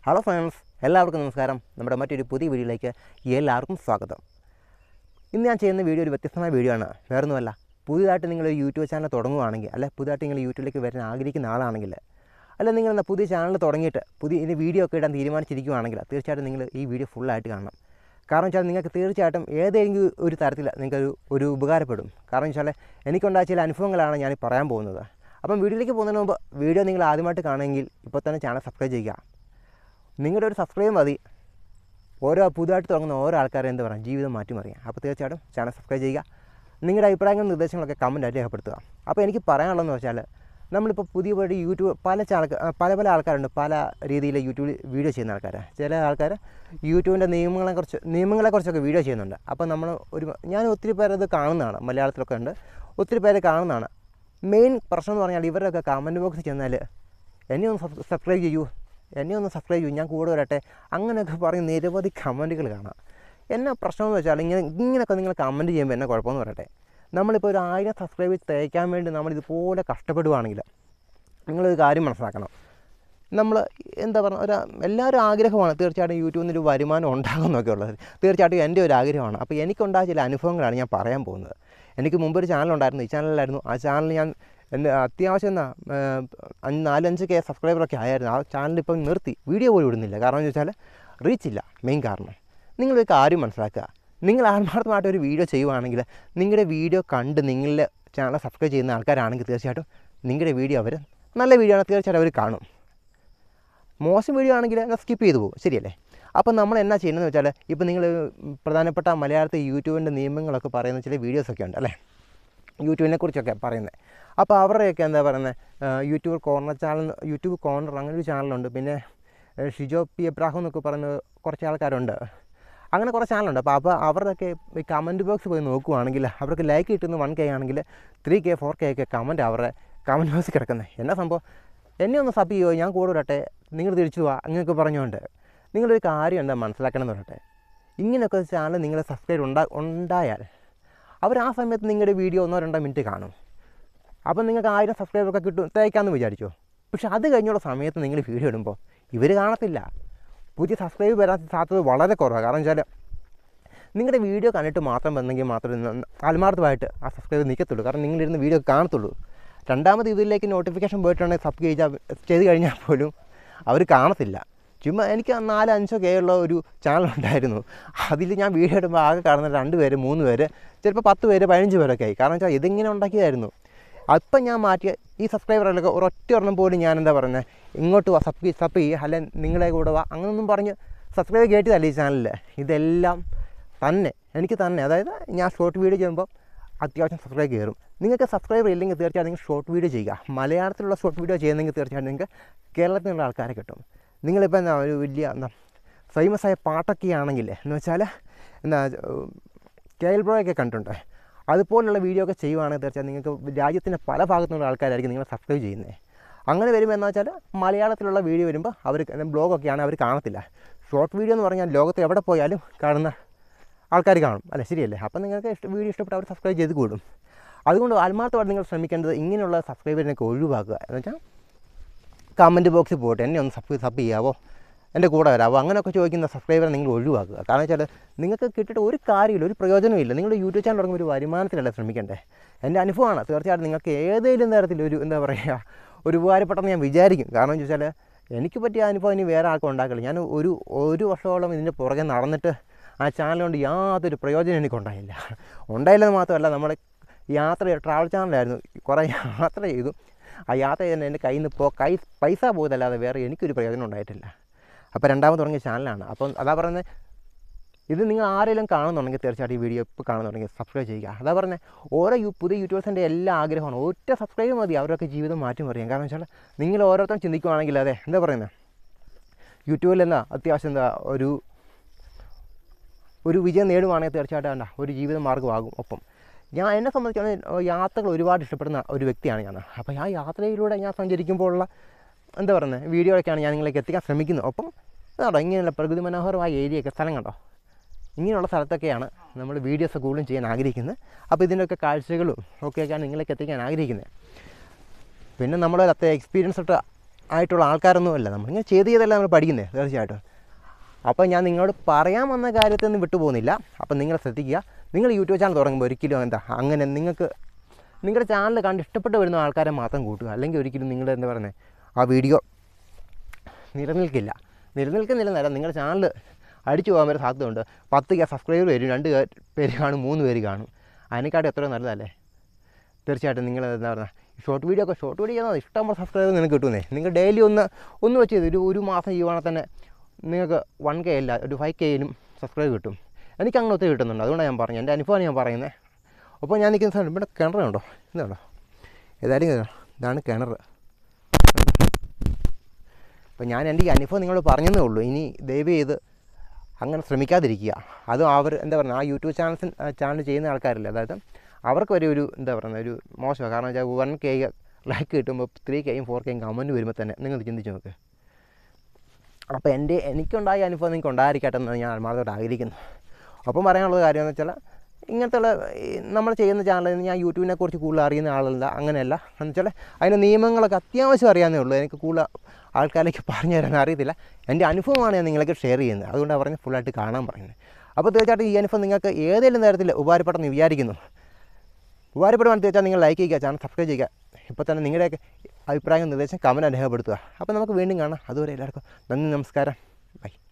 hello friends എല്ലാവർക്കും നമസ്കാരം നമ്മുടെ മറ്റൊരു പുതിയ വീഡിയോയിലേക്ക് എല്ലാവർക്കും സ്വാഗതം ഇന്ന് ഞാൻ ചെയ്യുന്ന വീഡിയോ ഒരു വ്യത്യസ്തമായ വീഡിയോ ആണ് വേറൊന്നുമല്ല പുതിയതായിട്ട് നിങ്ങൾ ഒരു യൂട്യൂബ് ചാനൽ തുടങ്ങുകയാണെങ്കിൽ അല്ലെ പുതിയതായിട്ട് നിങ്ങൾ യൂട്യൂബിലേക്ക് വരാൻ ആഗ്രഹിക്കുന്ന ആളാണെങ്കിൽ അല്ല നിങ്ങൾ എന്നാ പുതിയ ചാനൽ തുടങ്ങിയിട്ട് പുതിയ ഇനി വീഡിയോ ഒക്കെ ഇടാൻ തീരുമാനിച്ചിരിക്കുകയാണെങ്കിൽ തീർച്ചയായിട്ടും നിങ്ങൾ ഈ വീഡിയോ ഫുള്ളായിട്ട് കാണണം കാരണം വെച്ചാൽ നിങ്ങൾക്ക് തീർച്ചയായിട്ടും ഏതെങ്കിലും ഒരു തരത്തിൽ നിങ്ങൾക്കൊരു ഒരു ഉപകാരപ്പെടും കാരണം വെച്ചാൽ എനിക്കുണ്ടായ ചില അനുഭവങ്ങളാണ് ഞാൻ ഈ പറയാൻ പോകുന്നത് അപ്പം വീഡിയോയിലേക്ക് പോകുന്നതിന് മുമ്പ് വീഡിയോ നിങ്ങൾ ആദ്യമായിട്ട് കാണുമെങ്കിൽ ഇപ്പോൾ തന്നെ ചാനൽ സബ്സ്ക്രൈബ് ചെയ്യുക നിങ്ങളുടെ ഒരു സബ്സ്ക്രൈബ് മതി ഓരോ പുതുതായിട്ട് തുടങ്ങുന്ന ഓരോ ആൾക്കാരെ എന്താ പറയുക ജീവിതം മാറ്റിമറിയാം അപ്പോൾ തീർച്ചയായിട്ടും ചാനൽ സബ്സ്ക്രൈബ് ചെയ്യുക നിങ്ങളുടെ അഭിപ്രായങ്ങളും നിർദ്ദേശങ്ങളൊക്കെ കമൻറ്റായിട്ട് രേഖപ്പെടുത്തുക അപ്പോൾ എനിക്ക് പറയാനുള്ളതെന്ന് വെച്ചാൽ നമ്മളിപ്പോൾ പുതിയ പുതിയ യൂട്യൂബ് പല ചാനൽ പല പല ആൾക്കാരുണ്ട് പല രീതിയിൽ യൂട്യൂബിൽ വീഡിയോ ചെയ്യുന്ന ആൾക്കാർ ചില ആൾക്കാർ യൂട്യൂബിൻ്റെ നിയമങ്ങളെക്കുറിച്ച് നിയമങ്ങളെക്കുറിച്ചൊക്കെ വീഡിയോ ചെയ്യുന്നുണ്ട് അപ്പോൾ നമ്മൾ ഒരു ഞാൻ ഒത്തിരി പേരത് കാണുന്നതാണ് മലയാളത്തിലൊക്കെ ഉണ്ട് ഒത്തിരി പേര് കാണുന്നതാണ് മെയിൻ പ്രശ്നം എന്ന് പറഞ്ഞാൽ ഇവരുടെയൊക്കെ കമൻറ്റ് ബോക്സിൽ ചെന്നാൽ എന്നെ ഒന്ന് സബ് സബ്സ്ക്രൈബ് ചെയ്യൂ എന്നെ ഒന്ന് സബ്സ്ക്രൈബ് ചെയ്യൂ ഞാൻ കൂടെ വരട്ടെ അങ്ങനെയൊക്കെ പറയും നിരവധി കമൻറ്റുകൾ കാണാം എന്നാ പ്രശ്നമെന്ന് വെച്ചാൽ ഇങ്ങനെ ഇങ്ങനെയൊക്കെ നിങ്ങൾ കമൻറ്റ് ചെയ്യുമ്പോൾ എന്നെ കുഴപ്പമെന്ന് പറയട്ടെ നമ്മളിപ്പോൾ ഒരു ആയിരം സബ്സ്ക്രൈബ് തേക്കാൻ വേണ്ടി നമ്മൾ ഇതുപോലെ കഷ്ടപ്പെടുവാണെങ്കിൽ നിങ്ങളൊരു കാര്യം മനസ്സിലാക്കണം നമ്മൾ എന്താ പറയുക ഒരു എല്ലാവരും ആഗ്രഹമാണ് തീർച്ചയായിട്ടും യൂട്യൂബിൽ നിന്നൊരു വരുമാനം ഉണ്ടാകുമെന്നൊക്കെ ഉള്ളത് തീർച്ചയായിട്ടും എൻ്റെ ഒരു ആഗ്രഹമാണ് അപ്പോൾ എനിക്കുണ്ടായ ചില അനുഭവങ്ങളാണ് ഞാൻ പറയാൻ പോകുന്നത് എനിക്ക് മുമ്പ് ഒരു ചാനൽ ഉണ്ടായിരുന്നു ഈ ചാനലിലായിരുന്നു ആ ചാനൽ ഞാൻ എൻ്റെ അത്യാവശ്യം എന്നാ അഞ്ച് നാലഞ്ച് കെ സബ്സ്ക്രൈബറൊക്കെ ആയിരുന്നു ആ ചാനൽ ഇപ്പം നിർത്തി വീഡിയോ പോലും ഇടുന്നില്ല കാരണം എന്ന് വെച്ചാൽ റീച്ച് ഇല്ല മെയിൻ കാരണം നിങ്ങളൊരു കാര്യം മനസ്സിലാക്കുക നിങ്ങൾ ആത്മാർത്ഥമായിട്ട് ഒരു വീഡിയോ ചെയ്യുവാണെങ്കിൽ നിങ്ങളുടെ വീഡിയോ കണ്ട് നിങ്ങളുടെ ചാനൽ സബ്സ്ക്രൈബ് ചെയ്യുന്ന ആൾക്കാരാണെങ്കിൽ തീർച്ചയായിട്ടും നിങ്ങളുടെ വീഡിയോ അവർ നല്ല വീഡിയോ ആണ് തീർച്ചയായിട്ടും അവർ കാണും മോശം വീഡിയോ ആണെങ്കിൽ എന്നാൽ സ്കിപ്പ് ചെയ്തു പോകും ശരിയല്ലേ അപ്പോൾ നമ്മൾ എന്നാ ചെയ്യുന്നതെന്ന് വെച്ചാൽ ഇപ്പോൾ നിങ്ങൾ പ്രധാനപ്പെട്ട മലയാളത്തിൽ യൂട്യൂബിൻ്റെ നിയമങ്ങളൊക്കെ പറയുന്ന ചില വീഡിയോസൊക്കെ ഉണ്ട് അല്ലേ യൂട്യൂബിനെ കുറിച്ചൊക്കെ പറയുന്നത് അപ്പോൾ അവരുടെയൊക്കെ എന്താ പറയുന്നത് YouTube corner channel YouTube corner അങ്ങനെ ഒരു ചാനലുണ്ട് പിന്നെ ഏഹ്, ഷിജോ പി എബ്രാഹിം എന്നൊക്കെ പറയുന്ന കുറച്ച് ആൾക്കാരുണ്ട് അങ്ങനെ കുറേ ചാനലുണ്ട് അപ്പോൾ അപ്പോൾ അവരുടെയൊക്കെ ഈ കമൻറ്റ് ബോക്സ് പോയി നോക്കുവാണെങ്കിൽ അവർക്ക് ലൈക്ക് കിട്ടുന്ന വൺ കെ ആണെങ്കിൽ ത്രീ കെ ഫോർ കെ ഒക്കെ കമൻറ്റ് അവരുടെ കമൻറ്റ് ബോക്സിൽ കിടക്കുന്നത് എന്നാ സംഭവം എന്നെ ഒന്ന് സബ് ചെയ്യുമോ ഞാൻ കൂടെ വിടട്ടെ നിങ്ങൾ തിരിച്ചു പോവാ അങ്ങനെയൊക്കെ പറഞ്ഞുകൊണ്ട് നിങ്ങളൊരു കാര്യം എന്താ മനസ്സിലാക്കണം എന്ന് പറയട്ടെ ഇങ്ങനെയൊക്കെ ചാനൽ നിങ്ങളെ സബ്സ്ക്രൈബ് ഉണ്ടാ ഉണ്ടായാൽ അവർ ആ സമയത്ത് നിങ്ങളുടെ വീഡിയോ ഒന്നോ രണ്ടോ മിനിറ്റ് കാണും അപ്പം നിങ്ങൾക്ക് ആയിരം സബ്സ്ക്രൈബറൊക്കെ കിട്ടും തേക്കാമെന്ന് വിചാരിച്ചോ പക്ഷെ അത് കഴിഞ്ഞുള്ള സമയത്ത് നിങ്ങൾ വീഡിയോ ഇടുമ്പോൾ ഇവർ കാണത്തില്ല പുതിയ സബ്സ്ക്രൈബ് വരാൻ സാധ്യത വളരെ കുറവാണ് കാരണം വെച്ചാൽ നിങ്ങളുടെ വീഡിയോ കണ്ടിട്ട് മാത്രം വന്നെങ്കിൽ മാത്രമേ ന- ആത്മാർത്ഥമായിട്ട് ആ സബ്സ്ക്രൈബ് നിൽക്കത്തുള്ളൂ കാരണം നിങ്ങളിരുന്ന് വീഡിയോ കാണത്തുള്ളൂ രണ്ടാമത് ഇതിലേക്ക് നോട്ടിഫിക്കേഷൻ പോയിട്ടുണ്ടെങ്കിൽ സബ് ചെയ്താൽ ചെയ്ത് കഴിഞ്ഞാൽ പോലും അവർ കാണത്തില്ല ചുമ്മാ എനിക്ക് ആ നാല് അഞ്ചോ കെ ഉള്ള ഒരു ചാനൽ ഉണ്ടായിരുന്നു അതിൽ ഞാൻ വീഡിയോ ഇടുമ്പോൾ ആകെ കാണുന്ന രണ്ട് പേര് മൂന്ന് പേര് ചിലപ്പോൾ പത്ത് പേര് പതിനഞ്ച് പേരൊക്കെ ആയി കാരണം വെച്ചാൽ ഇതിങ്ങനെ ഉണ്ടാക്കിയതായിരുന്നു അപ്പം ഞാൻ മാറ്റിയ ഈ സബ്സ്ക്രൈബറിലൊക്കെ ഒരൊറ്റ ഒരെണ്ണം പോലും ഞാൻ എന്താ പറയുന്നത് ഇങ്ങോട്ട് വാ സബ് സബ് ചെയ്യുക അല്ലെ നിങ്ങളെ കൂടെ വാ അങ്ങനൊന്നും പറഞ്ഞ് സബ്സ്ക്രൈബ് കേട്ടതല്ല ഈ ചാനലിൽ ഇതെല്ലാം തന്നെ എനിക്ക് തന്നെ അതായത് ഞാൻ ഷോർട്ട് വീഡിയോ ചെയ്യുമ്പോൾ അത്യാവശ്യം സബ്സ്ക്രൈബ് കയറും നിങ്ങൾക്ക് സബ്സ്ക്രൈബർ ഇല്ലെങ്കിൽ തീർച്ചയായിട്ടും നിങ്ങൾ ഷോർട്ട് വീഡിയോ ചെയ്യുക മലയാളത്തിലുള്ള ഷോർട്ട് വീഡിയോ ചെയ്യുന്നെങ്കിൽ തീർച്ചയായിട്ടും നിങ്ങൾക്ക് കേരളത്തിൽ നിന്നുള്ള ആൾക്കാരെ കിട്ടും നിങ്ങളിപ്പോൾ എന്താ ഒരു വലിയ എന്താ ഫേമസ് ആയ പാട്ടൊക്കെ ആണെങ്കിൽ എന്ന് വെച്ചാൽ എന്താ കേൽ ബ്രോയൊക്കെ കണ്ടിട്ടുണ്ട് അതുപോലുള്ള വീഡിയോ ഒക്കെ ചെയ്യുവാണെങ്കിൽ തീർച്ചയായും നിങ്ങൾക്ക് രാജ്യത്തിൻ്റെ പല ഭാഗത്തു നിന്നുള്ള ആൾക്കാരായിരിക്കും നിങ്ങളെ സബ്സ്ക്രൈബ് ചെയ്യുന്നത് അങ്ങനെ വരുമ്പോൾ എന്താ വെച്ചാൽ മലയാളത്തിലുള്ള വീഡിയോ വരുമ്പോൾ അവർ ബ്ലോഗൊക്കെയാണ് അവർ കാണത്തില്ല ഷോർട്ട് വീഡിയോ എന്ന് പറഞ്ഞാൽ ലോകത്ത് എവിടെ പോയാലും കാണുന്ന ആൾക്കാർ കാണും അല്ലേ ശരിയല്ലേ അപ്പം നിങ്ങൾക്ക് ഇഷ്ട വീഡിയോ ഇഷ്ടപ്പെട്ട് അവർ സബ്സ്ക്രൈബ് ചെയ്ത് കൂടും അതുകൊണ്ട് ആത്മാർത്ഥമായിട്ട് നിങ്ങൾ ശ്രമിക്കേണ്ടത് ഇങ്ങനെയുള്ള സബ്സ്ക്രൈബറിനൊക്കെ ഒഴിവാക്കുക എന്ന് വെച്ചാൽ കമൻറ്റ് ബോക്സിൽ പോയിട്ട് എന്നെ ഒന്ന് സബ് സബ് ചെയ്യാവോ എൻ്റെ കൂടെ വരാവോ അങ്ങനെയൊക്കെ ചോദിക്കുന്ന സബ്സ്ക്രൈബറെ നിങ്ങൾ ഒഴിവാക്കുക കാരണം വെച്ചാൽ നിങ്ങൾക്ക് കിട്ടിയിട്ട് ഒരു കാര്യമില്ല ഒരു പ്രയോജനമില്ല നിങ്ങളുടെ യൂട്യൂബ് ചാനൽ തുടങ്ങുമ്പോൾ ഒരു വരുമാനത്തിലല്ല ശ്രമിക്കണ്ടേ എൻ്റെ അനുഭവമാണ് തീർച്ചയായിട്ടും നിങ്ങൾക്ക് ഏതെങ്കിലും തരത്തിൽ ഒരു എന്താ പറയുക ഒരു ഉപകാരപ്പെട്ടെന്ന് ഞാൻ വിചാരിക്കും കാരണം എന്ന് വെച്ചാൽ എനിക്ക് പറ്റിയ അനുഭവം ഇനി വേറെ ആർക്കും ഉണ്ടാക്കില്ല ഞാൻ ഒരു ഒരു വർഷത്തോളം ഇതിൻ്റെ പുറകെ നടന്നിട്ട് ആ ചാനൽ കൊണ്ട് യാതൊരു പ്രയോജനം എനിക്കുണ്ടായില്ല ഉണ്ടായില്ലെന്ന് മാത്രമല്ല നമ്മുടെ യാത്ര ട്രാവൽ ചാനലായിരുന്നു കുറേ യാത്ര ചെയ്തു ആ യാത്ര ചെയ്തതിന് എൻ്റെ കയ്യിൽ നിന്ന് ഇപ്പോൾ കൈ പൈസ പോയതല്ലാതെ വേറെ എനിക്കൊരു പ്രയോജനം ഉണ്ടായിട്ടില്ല അപ്പോൾ രണ്ടാമത് തുടങ്ങിയ ചാനലാണ് അപ്പം അതാ പറയുന്നത് ഇത് നിങ്ങൾ ആരെങ്കിലും കാണുന്നുണ്ടെങ്കിൽ തീർച്ചയായിട്ടും ഈ വീഡിയോ ഇപ്പോൾ കാണുന്നുണ്ടെങ്കിൽ സബ്സ്ക്രൈബ് ചെയ്യുക അതാ പറഞ്ഞത് ഓരോ യു പുതിയ യൂട്യൂബേഴ്സിൻ്റെ എല്ലാ ആഗ്രഹമാണ് ഒറ്റ സബ്സ്ക്രൈബ് മതി അവരൊക്കെ ജീവിതം മാറ്റി മറിയാം കാരണം വെച്ചാൽ നിങ്ങൾ ഓരോരുത്തരും ചിന്തിക്കുവാണെങ്കിൽ അതെ എന്താ പറയുന്നത് യൂട്യൂബിൽ എന്താ അത്യാവശ്യം എന്താ ഒരു ഒരു വിജയം നേടുവാണെങ്കിൽ തീർച്ചയായിട്ടും എന്താ ഒരു ജീവിത മാർഗ്ഗമാകും ഒപ്പം ഞാൻ എന്നെ സംബന്ധിച്ചാണ് യാത്രകൾ ഒരുപാട് ഇഷ്ടപ്പെടുന്ന ഒരു വ്യക്തിയാണ് ഞാൻ അപ്പോൾ ആ യാത്രയിലൂടെ ഞാൻ സഞ്ചരിക്കുമ്പോഴുള്ള എന്താ പറയുന്നത് വീഡിയോയൊക്കെയാണ് ഞാൻ നിങ്ങളിലേക്ക് എത്തിക്കാൻ ശ്രമിക്കുന്നത് ഒപ്പം കേട്ടോ ഇങ്ങനെയുള്ള പ്രകൃതി മനോഹരമായ ഏരിയയൊക്കെ സ്ഥലം കണ്ടോ ഇങ്ങനെയുള്ള സ്ഥലത്തൊക്കെയാണ് നമ്മൾ വീഡിയോസ് കൂടുതലും ചെയ്യാൻ ആഗ്രഹിക്കുന്നത് അപ്പോൾ ഇതിൻ്റെയൊക്കെ കാഴ്ചകളും ഒക്കെയൊക്കെയാണ് നിങ്ങളിലേക്ക് എത്തിക്കാൻ ആഗ്രഹിക്കുന്നത് പിന്നെ നമ്മൾ അത്ര എക്സ്പീരിയൻസ് ഇട്ട ആയിട്ടുള്ള ആൾക്കാരൊന്നുമല്ല നമ്മളിങ്ങനെ ചെയ്ത് ചെയ്തല്ല നമ്മൾ പഠിക്കുന്നത് തീർച്ചയായിട്ടും അപ്പോൾ ഞാൻ നിങ്ങളോട് പറയാൻ വന്ന കാര്യത്തിൽ നിന്ന് വിട്ടുപോകുന്നില്ല അപ്പോൾ നിങ്ങൾ ശ്രദ്ധിക്കുക നിങ്ങൾ യൂട്യൂബ് ചാനൽ തുടങ്ങുമ്പോൾ ഒരിക്കലും എന്താ അങ്ങനെ നിങ്ങൾക്ക് നിങ്ങളുടെ ചാനൽ കണ്ട് ഇഷ്ടപ്പെട്ട് വരുന്ന ആൾക്കാരെ മാത്രം കൂട്ടുക അല്ലെങ്കിൽ ഒരിക്കലും നിങ്ങളുടെ എന്താ പറയുന്നത് ആ വീഡിയോ നിലനിൽക്കില്ല നിലനിൽക്കുന്നില്ലെന്നല്ല നിങ്ങളുടെ ചാനൽ അടിച്ചു പോകാൻ വരെ സാധ്യതയുണ്ട് പത്ത് കെ സബ്സ്ക്രൈബർ വരും രണ്ട് കേ- പേര് കാണും മൂന്ന് പേര് കാണും അതിനെക്കാട്ടും എത്രയോ നല്ലതല്ലേ തീർച്ചയായിട്ടും നിങ്ങൾ എന്താ പറയുക ഷോർട്ട് വീഡിയോ ഒക്കെ ഷോർട്ട് വീഡിയോ ചെയ്യുന്നത് ഇഷ്ടംപോലെ സബ്സ്ക്രൈബർ നിങ്ങൾക്ക് കിട്ടുന്നേ നിങ്ങൾ ഡെയിലി ഒന്ന് ഒന്ന് വെച്ച് ചെയ്ത് ഒരു ഒരു മാസം ചെയ്യുവാണെങ്കിൽ തന്നെ നിങ്ങൾക്ക് വൺ കെ അല്ല ഒരു ഫൈവ് കെയിലും സബ്സ്ക്രൈബ് കിട്ടും എനിക്ക് അങ്ങനെ ഒത്തിരി കിട്ടുന്നുണ്ട് അതുകൊണ്ടാണ് ഞാൻ പറഞ്ഞത് എൻ്റെ അനുഭവമാണ് ഞാൻ പറയുന്നത് അപ്പോൾ ഞാൻ നിൽക്കുന്ന സ്ഥലം ഇവിടെ കിണറുണ്ടോ ഇതുണ്ടോ ഏതായാലും ഇതാ, ഇതാണ് കിണർ അപ്പോൾ ഞാൻ എൻ്റെ ഈ അനുഭവം നിങ്ങളോട് പറഞ്ഞതേ ഉള്ളൂ ഇനി ദയവ് ചെയ്ത് അങ്ങനെ ശ്രമിക്കാതിരിക്കുക അത് അവർ എന്താ പറയുക ആ യൂട്യൂബ് ചാനൽസ് ചാനൽ ചെയ്യുന്ന ആൾക്കാരില്ല അതായത് അവർക്ക് വരെ ഒരു എന്താ പറയുക ഒരു മോശമാണ് കാരണം വെച്ചാൽ വൺ കെ ലൈക്ക് കിട്ടുമ്പോൾ ത്രീ കെയും ഫോർ കെയും കമൻറ്റ് വരുമ്പോൾ തന്നെ നിങ്ങൾ ചിന്തിച്ച് നോക്ക് അപ്പോൾ എൻ്റെ എനിക്കുണ്ടായ അനുഭവം നിങ്ങൾക്ക് ഉണ്ടായിരിക്കട്ടെ എന്ന് ഞാൻ ആത്മാർത്ഥമായിട്ട് ആഗ്രഹിക്കുന്നു ഒപ്പം പറയാനുള്ളത് കാര്യം എന്ന് വെച്ചാൽ ഇങ്ങനത്തുള്ള ഈ നമ്മൾ ചെയ്യുന്ന ചാനലിൽ ഞാൻ യൂട്യൂബിനെ കുറിച്ച് കൂടുതൽ അറിയുന്ന ആളല്ല അങ്ങനെയല്ല എന്ന് വെച്ചാൽ അതിൻ്റെ നിയമങ്ങളൊക്കെ അത്യാവശ്യം അറിയാവുന്നേ ഉള്ളൂ എനിക്ക് കൂടുതൽ ആൾക്കാരിലേക്ക് പറഞ്ഞു തരാൻ അറിയത്തില്ല എൻ്റെ അനുഭവമാണ് ഞാൻ നിങ്ങൾക്ക് ഷെയർ ചെയ്യുന്നത് അതുകൊണ്ടാണ് പറഞ്ഞ് ഫുള്ളായിട്ട് കാണാൻ പറയുന്നത് അപ്പോൾ തീർച്ചയായിട്ടും ഈ അനുഭവം നിങ്ങൾക്ക് ഏതെങ്കിലും തരത്തിൽ ഉപകാരപ്പെട്ടെന്ന് വിചാരിക്കുന്നു ഉപകാരപ്പെടുവാൻ തീർച്ചയായും നിങ്ങൾ ലൈക്ക് ചെയ്യുക ചാനൽ സബ്സ്ക്രൈബ് ചെയ്യുക ഇപ്പോൾ തന്നെ നിങ്ങളുടെയൊക്കെ അഭിപ്രായം നിർദ്ദേശം കമൻറ്റ് രേഖപ്പെടുത്തുക അപ്പോൾ നമുക്ക് വീണ്ടും കാണാം അതുവരെ എല്ലാവർക്കും നന്ദി നമസ്കാരം ബൈ